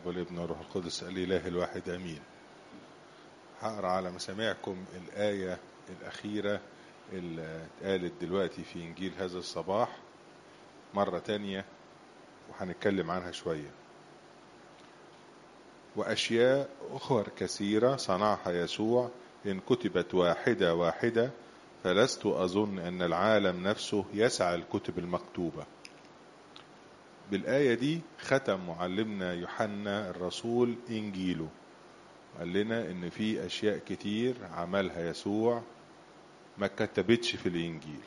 والابن والروح القدس الإله الواحد أمين هقرا على مسامعكم الآية الأخيرة اللي اتقالت دلوقتي في إنجيل هذا الصباح مرة تانية وهنتكلم عنها شوية وأشياء أخر كثيرة صنعها يسوع إن كتبت واحدة واحدة فلست أظن أن العالم نفسه يسعى الكتب المكتوبة بالآية دي ختم معلمنا يوحنا الرسول إنجيله قال لنا إن في أشياء كتير عملها يسوع ما كتبتش في الإنجيل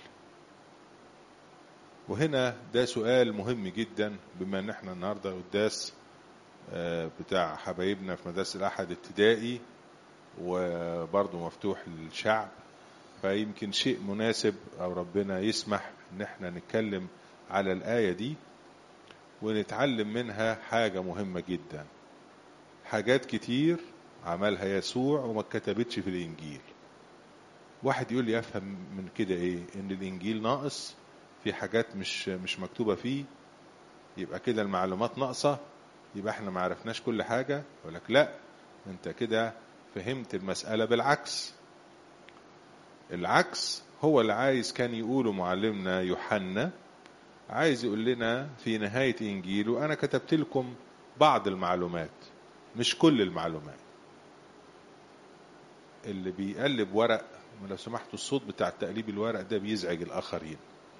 وهنا ده سؤال مهم جدا بما ان احنا النهارده قداس بتاع حبايبنا في مدرسة الأحد ابتدائي وبرضه مفتوح للشعب فيمكن شيء مناسب أو ربنا يسمح إن احنا نتكلم على الآية دي ونتعلم منها حاجة مهمة جدا حاجات كتير عملها يسوع وما اتكتبتش في الإنجيل واحد يقول لي أفهم من كده إيه إن الإنجيل ناقص في حاجات مش مش مكتوبة فيه يبقى كده المعلومات ناقصة يبقى احنا ما عرفناش كل حاجة يقول لك لا انت كده فهمت المسألة بالعكس العكس هو اللي عايز كان يقوله معلمنا يوحنا عايز يقول لنا في نهاية إنجيله أنا كتبت لكم بعض المعلومات مش كل المعلومات اللي بيقلب ورق لو سمحتوا الصوت بتاع تقليب الورق ده بيزعج الآخرين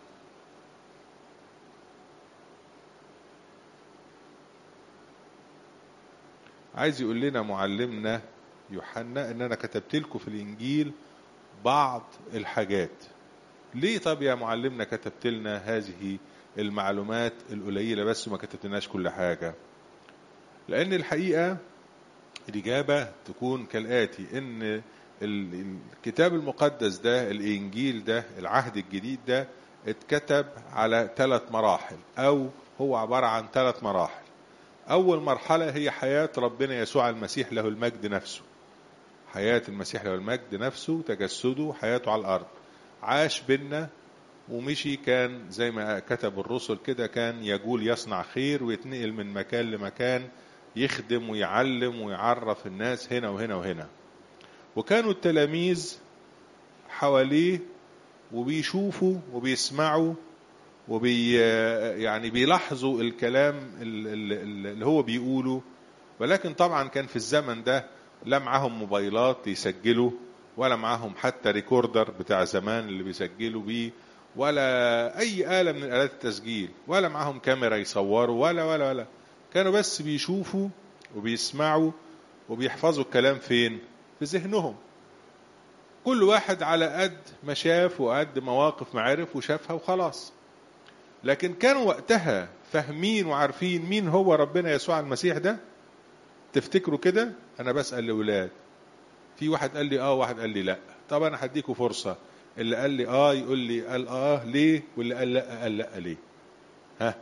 عايز يقول لنا معلمنا يوحنا ان انا كتبت لكم في الانجيل بعض الحاجات ليه طب يا معلمنا كتبت لنا هذه المعلومات القليلة بس وما كتبتناش كل حاجة لأن الحقيقة الإجابة تكون كالآتي إن الكتاب المقدس ده الإنجيل ده العهد الجديد ده اتكتب على ثلاث مراحل أو هو عبارة عن ثلاث مراحل أول مرحلة هي حياة ربنا يسوع المسيح له المجد نفسه حياة المسيح له المجد نفسه تجسده حياته على الأرض عاش بينا ومشي كان زي ما كتب الرسل كده كان يقول يصنع خير ويتنقل من مكان لمكان يخدم ويعلم ويعرف الناس هنا وهنا وهنا وكانوا التلاميذ حواليه وبيشوفوا وبيسمعوا وبي يعني بيلاحظوا الكلام اللي هو بيقوله ولكن طبعا كان في الزمن ده لا معاهم موبايلات يسجلوا ولا معاهم حتى ريكوردر بتاع زمان اللي بيسجلوا بيه ولا اي آلة من آلات التسجيل ولا معاهم كاميرا يصوروا ولا ولا ولا كانوا بس بيشوفوا وبيسمعوا وبيحفظوا الكلام فين في ذهنهم كل واحد على قد ما شاف وقد مواقف معرف وشافها وخلاص لكن كانوا وقتها فاهمين وعارفين مين هو ربنا يسوع المسيح ده تفتكروا كده انا بسأل الاولاد في واحد قال لي اه واحد قال لي لا طب انا هديكوا فرصة اللي قال لي اه يقول لي قال اه ليه واللي قال لا قال لا ليه ها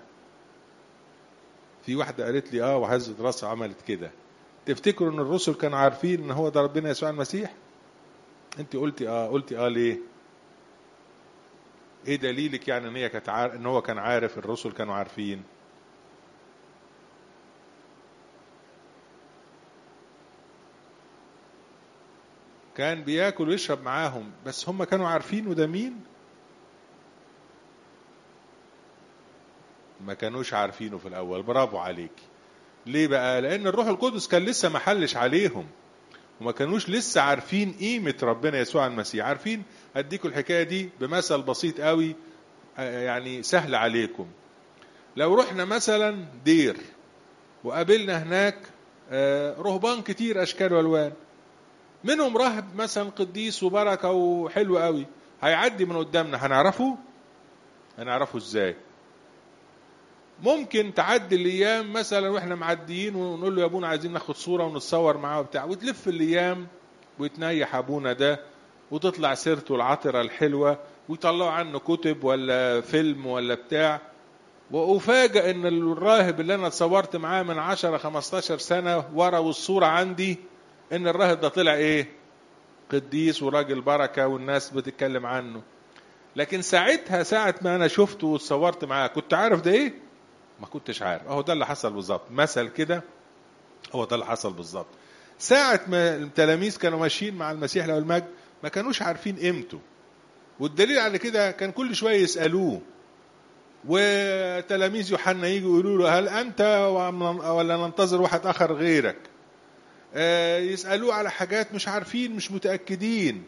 في واحدة قالت لي اه وهزت راسها عملت كده تفتكروا ان الرسل كانوا عارفين ان هو ده ربنا يسوع المسيح انت قلتي اه قلتي اه ليه ايه دليلك يعني ان هي كانت عار... ان هو كان عارف الرسل كانوا عارفين كان بياكل ويشرب معاهم بس هم كانوا عارفين وده مين ما كانوش عارفينه في الاول برافو عليك ليه بقى لان الروح القدس كان لسه ما حلش عليهم وما كانوش لسه عارفين قيمة ربنا يسوع المسيح عارفين أديكم الحكاية دي بمثل بسيط قوي يعني سهل عليكم لو رحنا مثلا دير وقابلنا هناك رهبان كتير أشكال والوان منهم راهب مثلا قديس وبركة وحلو قوي هيعدي من قدامنا هنعرفه هنعرفه ازاي ممكن تعدي الايام مثلا واحنا معديين ونقول له يا ابونا عايزين ناخد صوره ونتصور معاه وبتاع وتلف الايام ويتنيح ابونا ده وتطلع سيرته العطره الحلوه ويطلعوا عنه كتب ولا فيلم ولا بتاع وافاجئ ان الراهب اللي انا اتصورت معاه من 10 15 سنه ورا والصوره عندي ان الراهب ده طلع ايه قديس وراجل بركه والناس بتتكلم عنه لكن ساعتها ساعة ما أنا شفته واتصورت معاه كنت عارف ده إيه؟ ما كنتش عارف أهو ده اللي حصل بالظبط مثل كده هو ده اللي حصل بالظبط ساعة ما التلاميذ كانوا ماشيين مع المسيح له المجد ما كانوش عارفين قيمته والدليل على كده كان كل شوية يسألوه وتلاميذ يوحنا يجوا يقولوا له هل أنت ولا ننتظر واحد آخر غيرك يسألوه على حاجات مش عارفين مش متأكدين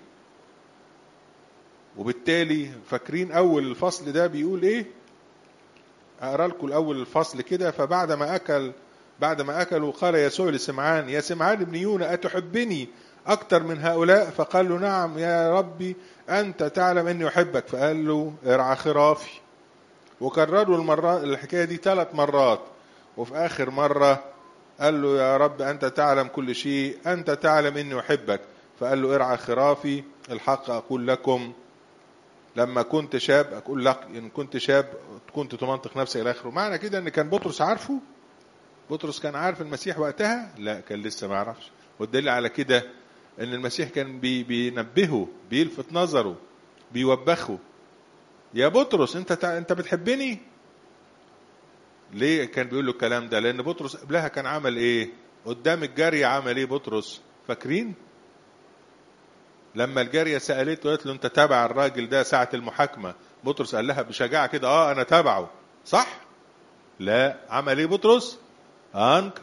وبالتالي فاكرين أول الفصل ده بيقول إيه أقرأ لكم الأول الفصل كده فبعد ما أكل بعد ما أكلوا قال يسوع لسمعان يا سمعان ابن يونا أتحبني أكثر من هؤلاء فقال له نعم يا ربي أنت تعلم أني أحبك فقال له ارعى خرافي وكرروا المرة الحكاية دي ثلاث مرات وفي آخر مرة قال له يا رب أنت تعلم كل شيء أنت تعلم أني أحبك فقال له ارعى خرافي الحق أقول لكم لما كنت شاب أقول لك إن كنت شاب كنت تمنطق نفسك إلى آخره معنى كده إن كان بطرس عارفه بطرس كان عارف المسيح وقتها لا كان لسه ما يعرفش والدليل على كده ان المسيح كان بي بينبهه بيلفت نظره بيوبخه يا بطرس انت تع... انت بتحبني ليه كان بيقول له الكلام ده لان بطرس قبلها كان عمل ايه قدام الجارية عمل ايه بطرس فاكرين لما الجارية سألته قالت له انت تابع الراجل ده ساعة المحاكمة بطرس قال لها بشجاعة كده اه انا تابعه صح لا عمل ايه بطرس انكر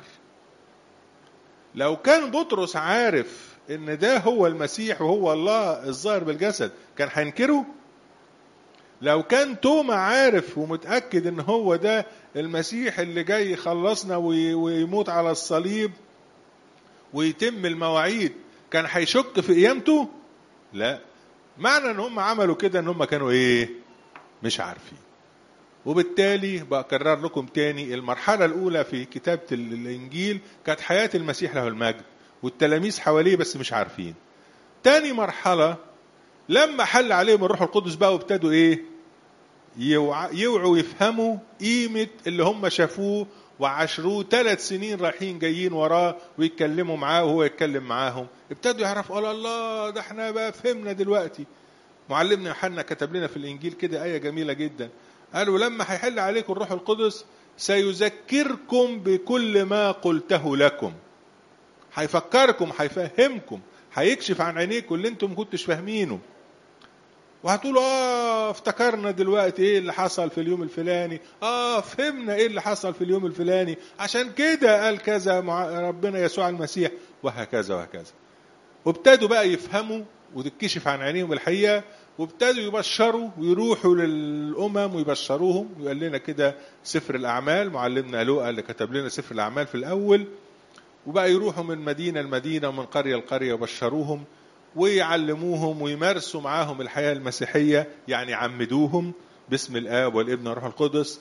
لو كان بطرس عارف ان ده هو المسيح وهو الله الظاهر بالجسد كان هينكره لو كان توما عارف ومتاكد ان هو ده المسيح اللي جاي يخلصنا ويموت على الصليب ويتم المواعيد كان هيشك في قيامته لا معنى ان هم عملوا كده ان هم كانوا ايه مش عارفين وبالتالي بكرر لكم تاني المرحلة الأولى في كتابة الإنجيل كانت حياة المسيح له المجد والتلاميذ حواليه بس مش عارفين تاني مرحلة لما حل عليهم الروح القدس بقى وابتدوا ايه يوعوا ويفهموا قيمة اللي هم شافوه وعاشروه ثلاث سنين رايحين جايين وراه ويتكلموا معاه وهو يتكلم معاهم ابتدوا يعرفوا قال الله ده احنا بقى فهمنا دلوقتي معلمنا يوحنا كتب لنا في الانجيل كده ايه جميله جدا قالوا لما هيحل عليكم الروح القدس سيذكركم بكل ما قلته لكم هيفكركم هيفهمكم هيكشف عن عينيكم اللي انتم ما كنتش فاهمينه وهتقولوا اه افتكرنا دلوقتي ايه اللي حصل في اليوم الفلاني اه فهمنا ايه اللي حصل في اليوم الفلاني عشان كده قال كذا مع ربنا يسوع المسيح وهكذا وهكذا وابتدوا بقى يفهموا وتتكشف عن عينيهم الحقيقه وابتدوا يبشروا ويروحوا للامم ويبشروهم ويقال لنا كده سفر الاعمال معلمنا لوقا اللي كتب لنا سفر الاعمال في الاول وبقى يروحوا من مدينه لمدينه ومن قريه لقريه وبشروهم ويعلموهم ويمارسوا معاهم الحياه المسيحيه يعني يعمدوهم باسم الاب والابن والروح القدس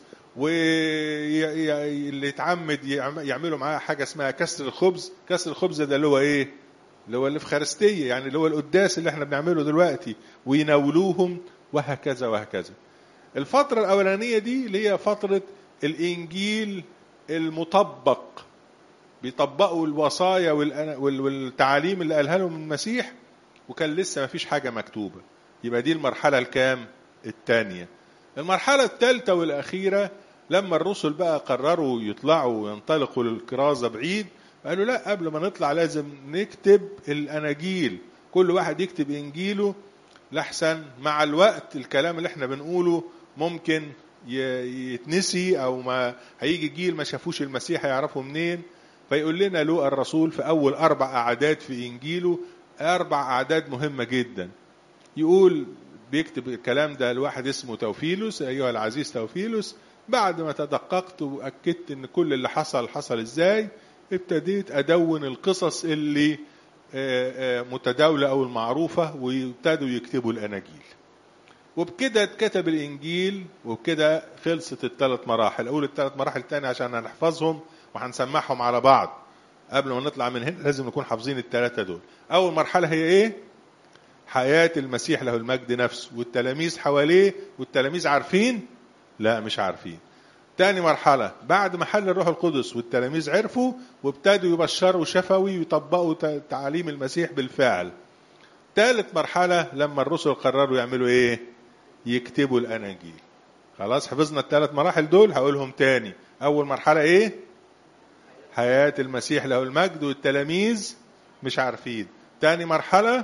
واللي يتعمد يعملوا معاه حاجه اسمها كسر الخبز كسر الخبز ده اللي هو ايه اللي هو الافخارستيه يعني اللي هو القداس اللي احنا بنعمله دلوقتي ويناولوهم وهكذا وهكذا الفترة الأولانية دي اللي هي فترة الإنجيل المطبق بيطبقوا الوصايا والتعاليم اللي قالها لهم المسيح وكان لسه ما فيش حاجة مكتوبة يبقى دي المرحلة الكام الثانية المرحلة الثالثة والأخيرة لما الرسل بقى قرروا يطلعوا وينطلقوا للكرازة بعيد قالوا لا قبل ما نطلع لازم نكتب الاناجيل كل واحد يكتب انجيله لحسن مع الوقت الكلام اللي احنا بنقوله ممكن يتنسي او ما هيجي جيل ما شافوش المسيح يعرفوا منين فيقول لنا لوقا الرسول في اول اربع اعداد في انجيله اربع اعداد مهمه جدا يقول بيكتب الكلام ده لواحد اسمه توفيلوس ايها العزيز توفيلوس بعد ما تدققت واكدت ان كل اللي حصل حصل ازاي ابتديت ادون القصص اللي متداوله او المعروفه وابتدوا يكتبوا الاناجيل وبكده اتكتب الانجيل وبكده خلصت الثلاث مراحل اقول الثلاث مراحل تاني عشان هنحفظهم وهنسمعهم على بعض قبل ما نطلع من هنا لازم نكون حافظين الثلاثه دول اول مرحله هي ايه حياه المسيح له المجد نفسه والتلاميذ حواليه والتلاميذ عارفين لا مش عارفين تاني مرحلة بعد ما حل الروح القدس والتلاميذ عرفوا وابتدوا يبشروا شفوي ويطبقوا تعاليم المسيح بالفعل ثالث مرحلة لما الرسل قرروا يعملوا ايه يكتبوا الاناجيل خلاص حفظنا الثلاث مراحل دول هقولهم تاني اول مرحلة ايه حياة المسيح له المجد والتلاميذ مش عارفين تاني مرحلة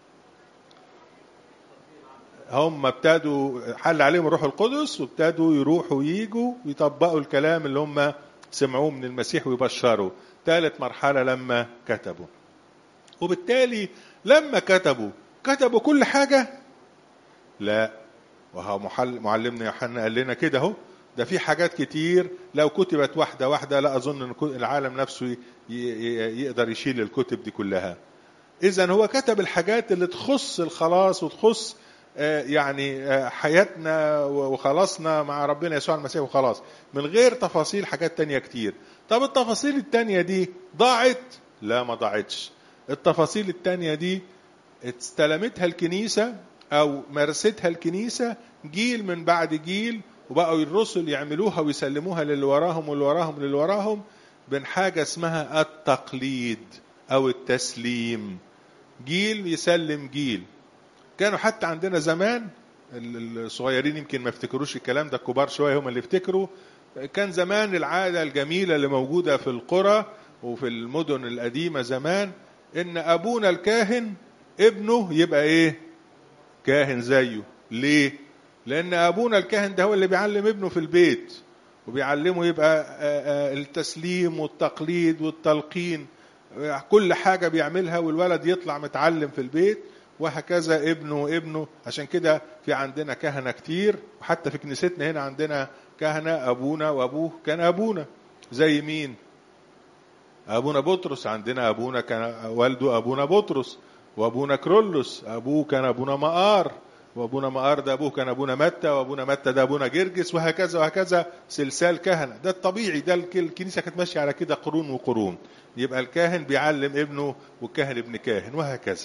هم ابتدوا حل عليهم الروح القدس وابتدوا يروحوا ويجوا ويطبقوا الكلام اللي هم سمعوه من المسيح ويبشروا ثالث مرحلة لما كتبوا وبالتالي لما كتبوا كتبوا كل حاجة لا وهو معلمنا يوحنا قال لنا كده اهو ده في حاجات كتير لو كتبت واحدة واحدة لا أظن أن العالم نفسه يقدر يشيل الكتب دي كلها إذا هو كتب الحاجات اللي تخص الخلاص وتخص يعني حياتنا وخلاصنا مع ربنا يسوع المسيح وخلاص من غير تفاصيل حاجات تانية كتير طب التفاصيل التانية دي ضاعت لا ما ضاعتش التفاصيل التانية دي استلمتها الكنيسة أو مارستها الكنيسة جيل من بعد جيل وبقوا الرسل يعملوها ويسلموها للي وراهم واللي وراهم للي وراهم بين حاجة اسمها التقليد أو التسليم جيل يسلم جيل كانوا حتى عندنا زمان الصغيرين يمكن ما يفتكروش الكلام ده الكبار شوية هم اللي يفتكروا كان زمان العادة الجميلة اللي موجودة في القرى وفي المدن القديمة زمان إن أبونا الكاهن ابنه يبقى إيه؟ كاهن زيه ليه؟ لأن أبونا الكاهن ده هو اللي بيعلم ابنه في البيت وبيعلمه يبقى التسليم والتقليد والتلقين كل حاجة بيعملها والولد يطلع متعلم في البيت وهكذا ابنه وابنه عشان كده في عندنا كهنة كتير وحتى في كنيستنا هنا عندنا كهنة أبونا وأبوه كان أبونا زي مين أبونا بطرس عندنا أبونا كان والده أبونا بطرس وأبونا كرولوس أبوه كان أبونا مقار وابونا مقار ده ابوه كان ابونا متى وابونا متى ده ابونا جرجس وهكذا وهكذا سلسال كهنه ده الطبيعي ده الكنيسه كانت ماشيه على كده قرون وقرون يبقى الكاهن بيعلم ابنه والكاهن ابن كاهن وهكذا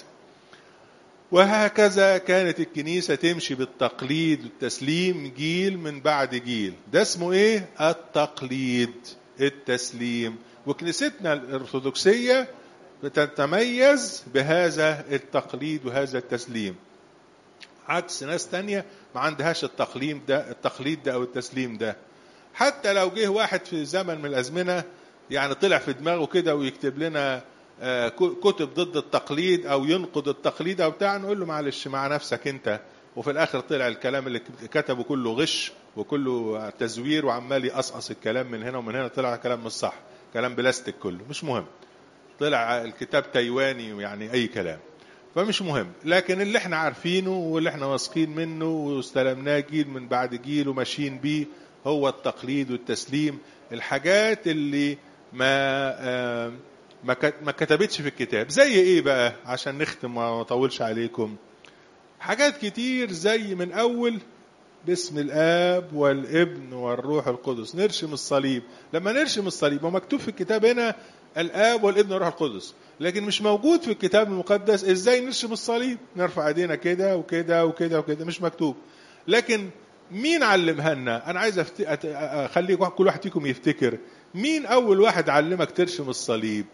وهكذا كانت الكنيسة تمشي بالتقليد والتسليم جيل من بعد جيل ده اسمه ايه التقليد التسليم وكنيستنا الأرثوذكسية بتتميز بهذا التقليد وهذا التسليم عكس ناس تانية ما عندهاش التقليد ده التقليد ده او التسليم ده حتى لو جه واحد في زمن من الازمنه يعني طلع في دماغه كده ويكتب لنا كتب ضد التقليد او ينقد التقليد او بتاع نقول له معلش مع نفسك انت وفي الاخر طلع الكلام اللي كتبه كله غش وكله تزوير وعمال يقصقص الكلام من هنا ومن هنا طلع كلام مش صح كلام بلاستيك كله مش مهم طلع الكتاب تايواني يعني اي كلام فمش مهم لكن اللي احنا عارفينه واللي احنا واثقين منه واستلمناه جيل من بعد جيل وماشيين بيه هو التقليد والتسليم الحاجات اللي ما آه ما كتبتش في الكتاب زي ايه بقى عشان نختم وما اطولش عليكم حاجات كتير زي من اول باسم الاب والابن والروح القدس نرشم الصليب لما نرشم الصليب ومكتوب في الكتاب هنا الاب والابن والروح القدس لكن مش موجود في الكتاب المقدس ازاي نرشم الصليب نرفع ايدينا كده وكده وكده وكده مش مكتوب لكن مين علمها لنا انا عايز أفت... اخلي كل واحد فيكم يفتكر مين اول واحد علمك ترشم الصليب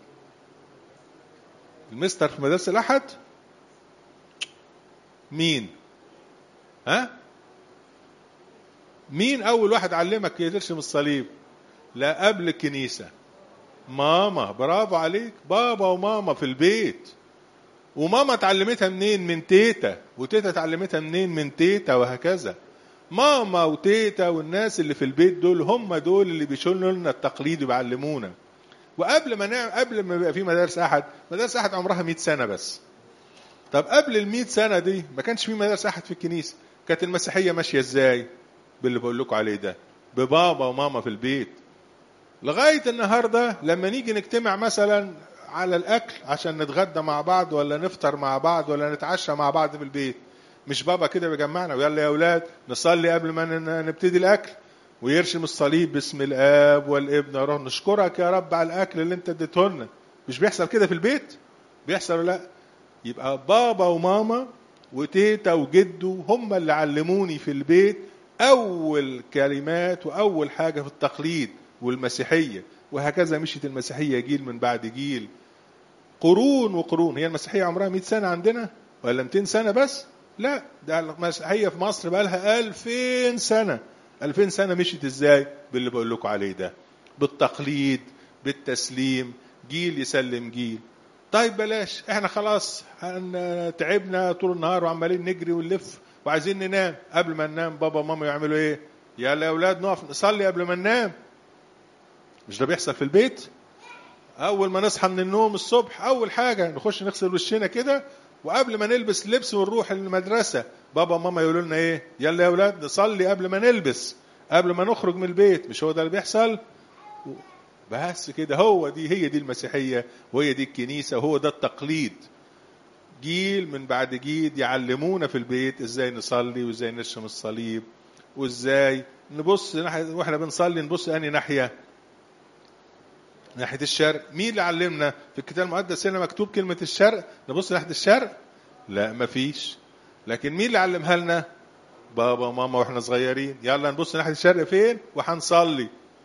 المستر في مدرسه الاحد مين ها مين اول واحد علمك ترشم الصليب لا قبل الكنيسه ماما برافو عليك بابا وماما في البيت وماما اتعلمتها منين من تيتا وتيتا اتعلمتها منين من تيتا وهكذا ماما وتيتا والناس اللي في البيت دول هم دول اللي بيشيلوا لنا التقليد وبيعلمونا وقبل ما نعمل قبل ما يبقى في مدارس احد مدارس احد عمرها 100 سنه بس طب قبل ال 100 سنه دي ما كانش في مدارس احد في الكنيسه كانت المسيحيه ماشيه ازاي باللي بقول لكم عليه ده ببابا وماما في البيت لغايه النهارده لما نيجي نجتمع مثلا على الاكل عشان نتغدى مع بعض ولا نفطر مع بعض ولا نتعشى مع بعض في البيت مش بابا كده بيجمعنا ويلا يا اولاد نصلي قبل ما نبتدي الاكل ويرشم الصليب باسم الاب والابن روح نشكرك يا رب على الاكل اللي انت اديته لنا مش بيحصل كده في البيت بيحصل ولا لا يبقى بابا وماما وتيتا وجدو هم اللي علموني في البيت اول كلمات واول حاجه في التقليد والمسيحيه وهكذا مشيت المسيحيه جيل من بعد جيل قرون وقرون هي المسيحيه عمرها 100 سنه عندنا ولا 200 سنه بس لا ده المسيحيه في مصر بقى لها 2000 سنه 2000 سنه مشيت ازاي باللي بقول لكم عليه ده بالتقليد بالتسليم جيل يسلم جيل طيب بلاش احنا خلاص هن- تعبنا طول النهار وعمالين نجري ونلف وعايزين ننام قبل ما ننام بابا وماما يعملوا ايه يلا يا اولاد نقف نصلي قبل ما ننام مش ده بيحصل في البيت اول ما نصحى من النوم الصبح اول حاجه نخش نغسل وشنا كده وقبل ما نلبس لبس ونروح المدرسه بابا وماما يقولوا لنا ايه يلا يا اولاد نصلي قبل ما نلبس قبل ما نخرج من البيت مش هو ده اللي بيحصل بس كده هو دي هي دي المسيحيه وهي دي الكنيسه وهو ده التقليد جيل من بعد جيل يعلمونا في البيت ازاي نصلي وازاي نرسم الصليب وازاي نبص ناحية واحنا بنصلي نبص انهي ناحيه ناحيه الشرق مين اللي علمنا في الكتاب المقدس هنا مكتوب كلمه الشرق نبص ناحيه الشرق لا مفيش لكن مين اللي علمها لنا بابا وماما واحنا صغيرين يلا نبص ناحيه الشرق فين وهنصلي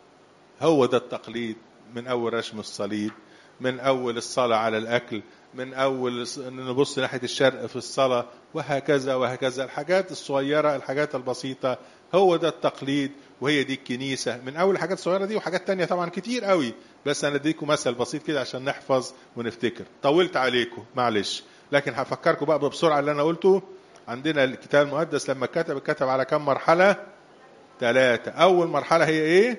هو ده التقليد من اول رسم الصليب من اول الصلاه على الاكل من اول الص- نبص ناحيه الشرق في الصلاه وهكذا وهكذا الحاجات الصغيره الحاجات البسيطه هو ده التقليد وهي دي الكنيسه من اول الحاجات الصغيره دي وحاجات تانية طبعا كتير قوي بس انا اديكم مثل بسيط كده عشان نحفظ ونفتكر طولت عليكم معلش لكن هفكركم بقى بسرعه اللي انا قلته عندنا الكتاب المقدس لما كتب كتب على كم مرحله ثلاثه اول مرحله هي ايه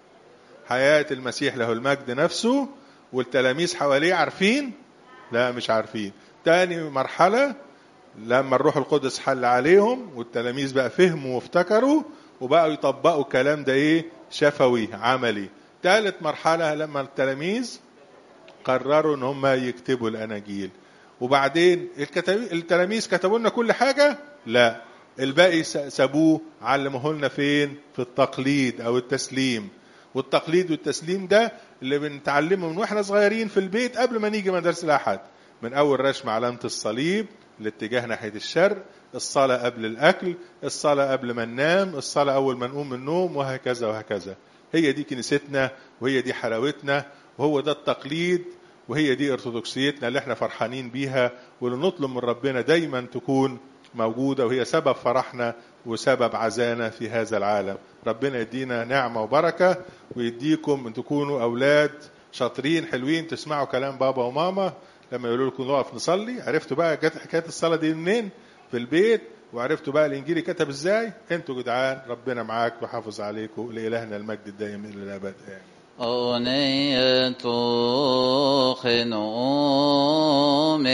حياة المسيح له المجد نفسه والتلاميذ حواليه عارفين لا مش عارفين تاني مرحلة لما الروح القدس حل عليهم والتلاميذ بقى فهموا وافتكروا وبقوا يطبقوا الكلام ده ايه شفوي عملي تالت مرحلة لما التلاميذ قرروا ان هم يكتبوا الاناجيل وبعدين الكتاب- التلاميذ كتبوا لنا كل حاجة لا الباقي س- سابوه علموه لنا فين في التقليد او التسليم والتقليد والتسليم ده اللي بنتعلمه من واحنا صغيرين في البيت قبل ما نيجي مدرسة الأحد من أول رسم علامة الصليب الاتجاه ناحية الشرق الصلاة قبل الأكل الصلاة قبل ما ننام الصلاة أول ما نقوم من النوم وهكذا وهكذا هي دي كنيستنا وهي دي حلاوتنا وهو ده التقليد وهي دي ارثوذكسيتنا اللي احنا فرحانين بيها واللي نطلب من ربنا دايما تكون موجودة وهي سبب فرحنا وسبب عزانا في هذا العالم ربنا يدينا نعمة وبركة ويديكم ان تكونوا أولاد شاطرين حلوين تسمعوا كلام بابا وماما لما يقولوا لكم نقف نصلي عرفتوا بقى جت حكاية الصلاة دي منين في البيت وعرفتوا بقى الإنجيل كتب إزاي انتوا جدعان ربنا معاك وحافظ عليكم لإلهنا المجد الدائم إلى الأبد آمين أغنية خنوم